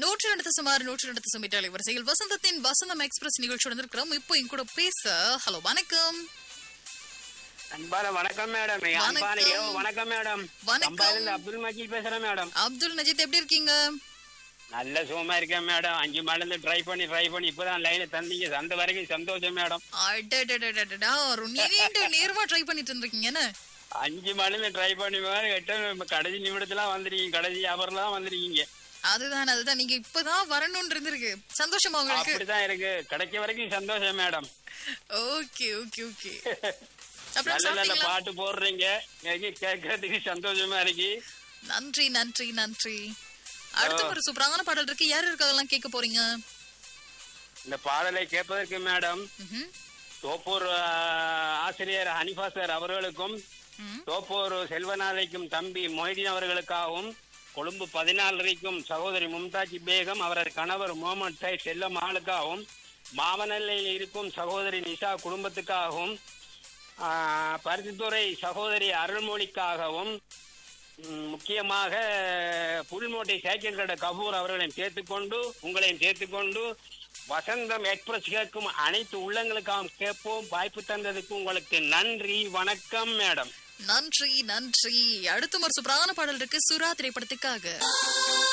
நூற்றி ரெண்டு சுமார் நூற்றி ரெண்டு சுமிட்டாளி வரிசையில் வசந்தத்தின் வசந்தம் எக்ஸ்பிரஸ் நிகழ்ச்சியோட இருக்கிறோம் இப்போ என் கூட பேச ஹலோ வணக்கம் அன்பான வணக்கம் மேடம் அன்பான வணக்கம். இரவு வணக்கம் மேடம் வணக்கம். அம்பாலிருந்து அப்துல் மஜீத் பேசுறேன் மேடம் அப்துல் நஜீத் எப்படி இருக்கீங்க நல்ல சுகமா இருக்கேன் மேடம் அஞ்சு மணில ட்ரை பண்ணி ட்ரை பண்ணி இப்பதான் லைன்ல தந்தீங்க அந்த வரைக்கும் சந்தோஷம் மேடம் அடடடடடடா, ஒரு நீண்ட நேரமா ட்ரை பண்ணிட்டு இருந்திருக்கீங்க என்ன அஞ்சு மணில ட்ரை பண்ணி பாரு, எட்டு கடைசி நிமிடத்துல வந்துருக்கீங்க கடைசி வியாபாரம் வந்துருக்கீங்க அதுதான் அதுதான் நீங்க இப்பதான் வரணும்னு இருந்திருக்கு சந்தோஷமா உங்களுக்கு அப்படிதான் இருக்கு கிடைக்க வரைக்கும் சந்தோஷம் மேடம் ஓகே ஓகே ஓகே அப்புறம் நல்ல நல்ல சாப்பிட்டீங்களா பாட்டு போடுறீங்க எனக்கு கேட்கறதுக்கு சந்தோஷமா இருக்கு நன்றி நன்றி நன்றி அடுத்த ஒரு சூப்பரான பாடல் இருக்கு யார் இருக்கதெல்லாம் கேட்க போறீங்க இந்த பாடலை கேட்பதற்கு மேடம் ம்ஹும். தோப்பூர் ஆ, ஆசிரியர் ஹனிஃபா சார் அவர்களுக்கும் ம். தோப்பூர் செல்வநாதைக்கும் தம்பி மொய்தீன் அவர்களுக்காகவும் கொழும்பு பதினாலரைக்கும் சகோதரி மும்தாஜ் பேகம் அவரது கணவர் முகமது சை செல்லம் ஆளுக்காகவும் மாவனல்லையில் இருக்கும் சகோதரி நிஷா குடும்பத்துக்காகவும் ஆ, பருத்தித்துறை சகோதரி அருள்மொழிக்காகவும் ம், முக்கியமாக புல்மோட்டை சைக்கிள் கடை கபூர் அவர்களையும் சேர்த்துக்கொண்டு உங்களையும் சேர்த்துக்கொண்டு வசந்தம் எக்ஸ்பிரஸ் கேட்கும் அனைத்து உள்ளங்களுக்காகவும் கேட்போம் வாய்ப்பு தந்ததுக்கு உங்களுக்கு நன்றி வணக்கம் மேடம் நன்றி நன்றி அடுத்த ஒரு சூப்பரான பாடல் இருக்கு சுறா திரைப்படத்துக்காக